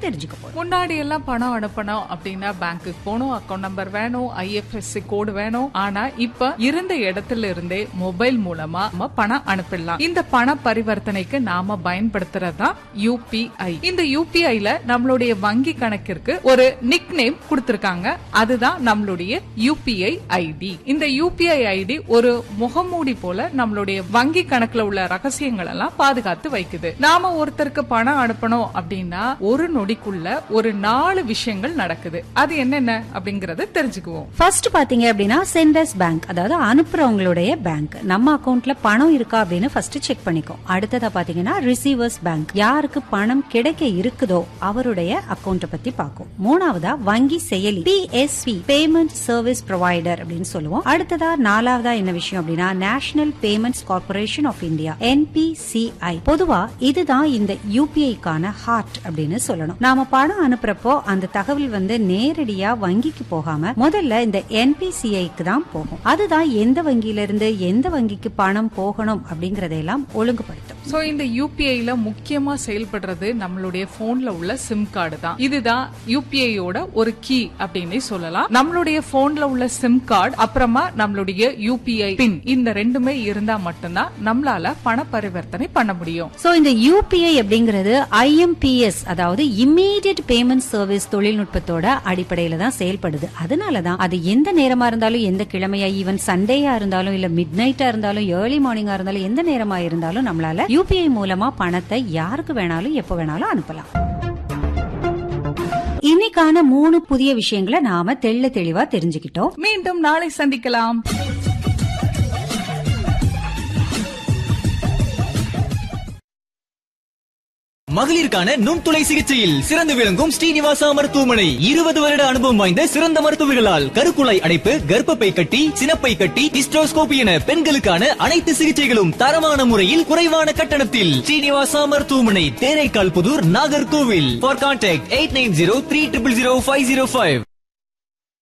தெரிஞ்சுக்க போறோம் முன்னாடி எல்லாம் பணம் அனுப்பணும் அப்படின்னா பேங்க்குக்கு போகணும் அக்கௌண்ட் நம்பர் வேணும் ஐஎஃப்எஸ்சி கோடு வேணும் ஆனா இப்ப இருந்த இடத்துல இருந்தே மொபைல் மூலமா நம்ம பணம் அனுப்பிடலாம் இந்த பண பரிவர்த்தனைக்கு நாம பயன்படுத்துறது தான் யூபிஐ இந்த யூபிஐல நம்மளுடைய வங்கி கணக்கிற்கு ஒரு நிக் நேம் கொடுத்திருக்காங்க அதுதான் நம்மளுடைய யூபிஐ ஐடி இந்த யூபிஐ ஐடி ஒரு முகமூடி போல நம்மளுடைய வங்கி கணக்குல உள்ள ரகசியங்கள் எல்லாம் பாதுகாத்து வைக்குது நாம ஒருத்தருக்கு பணம் அனுப்பணும் அப்படின்னா ஒரு நொடிக்குள்ள ஒரு நாலு விஷயங்கள் நடக்குது அது என்னென்ன அப்படிங்கறத தெரிஞ்சுக்குவோம் ஃபர்ஸ்ட் பாத்தீங்க அப்படின்னா சென்டர்ஸ் பேங்க் அதாவது அனுப்புறவங்களுடைய பேங்க் நம்ம அக்கவுண்ட்ல பணம் இருக்கா அப்படின்னு ஃபர்ஸ்ட் செக் பண்ணிக்கோ அடுத்ததா பாத்தீங்கன்னா ரிசீவர்ஸ் பேங்க் யாருக்கு பணம் கிடைக்க இருக்குதோ அவருடைய அக்கவுண்ட பத்தி பார்க்கும் மூணாவதா வங்கி செயலி பிஎஸ்வி பேமெண்ட் சர்வீஸ் ப்ரொவைடர் அப்படின்னு சொல்லுவோம் அடுத்ததா நாலாவதா என்ன விஷயம் அப்படின்னா National Payments Corporation of India NPCI பொதுவா இதுதான் இந்த யூபிஐக்கான ஹார்ட் அப்படின்னு சொல்லணும் நாம பணம் அனுப்புறப்போ அந்த தகவல் வந்து நேரடியா வங்கிக்கு போகாம முதல்ல இந்த என்பிசிஐக்கு தான் போகும் அதுதான் எந்த வங்கியில இருந்து எந்த வங்கிக்கு பணம் போகணும் அப்படிங்கறதையெல்லாம் ஒழுங்குபடுத்தும் சோ இந்த யூபிஐல முக்கியமா செயல்படுறது நம்மளுடைய போன்ல உள்ள சிம் கார்டு தான் இதுதான் யூபிஐயோட ஒரு கீ அப்படின்னு சொல்லலாம் நம்மளுடைய போன்ல உள்ள சிம் கார்டு அப்புறமா நம்மளுடைய யூபிஐ பின் இந்த ரெண்டுமே இருந்தா மட்டும்தான் நம்மளால பண பரிவர்த்தனை பண்ண முடியும் சோ இந்த யூபிஐ அப்படிங்கிறது ஐஎம்பிஎஸ் அதாவது இம்மீடியட் பேமெண்ட் சர்வீஸ் தொழில்நுட்பத்தோட அடிப்படையில தான் செயல்படுது அதனாலதான் அது எந்த நேரமா இருந்தாலும் எந்த கிழமையா ஈவன் சண்டேயா இருந்தாலும் இல்ல மிட் நைட்டா இருந்தாலும் ஏர்லி மார்னிங்கா இருந்தாலும் எந்த நேரமா இருந்தாலும் நம்மளால யூபிஐ மூலமா பணத்தை யாருக்கு வேணாலும் எப்ப வேணாலும் அனுப்பலாம் இன்னைக்கான மூணு புதிய விஷயங்களை நாம தெள்ள தெளிவா தெரிஞ்சுக்கிட்டோம் மீண்டும் நாளை சந்திக்கலாம் மகளிருக்கான நுண்துளை சிகிச்சையில் சிறந்து விளங்கும் ஸ்ரீனிவாசா மருத்துவமனை இருபது வருட அனுபவம் வாய்ந்த சிறந்த மருத்துவர்களால் கருக்குழாய் அடைப்பு கர்ப்பப்பை கட்டி சினப்பை கட்டி ஹிஸ்டோஸ்கோபி என பெண்களுக்கான அனைத்து சிகிச்சைகளும் தரமான முறையில் குறைவான கட்டணத்தில் ஸ்ரீனிவாசா மருத்துவமனை Theraikal Puthur Nagercoil for contact eight nine zero three triple zero five zero five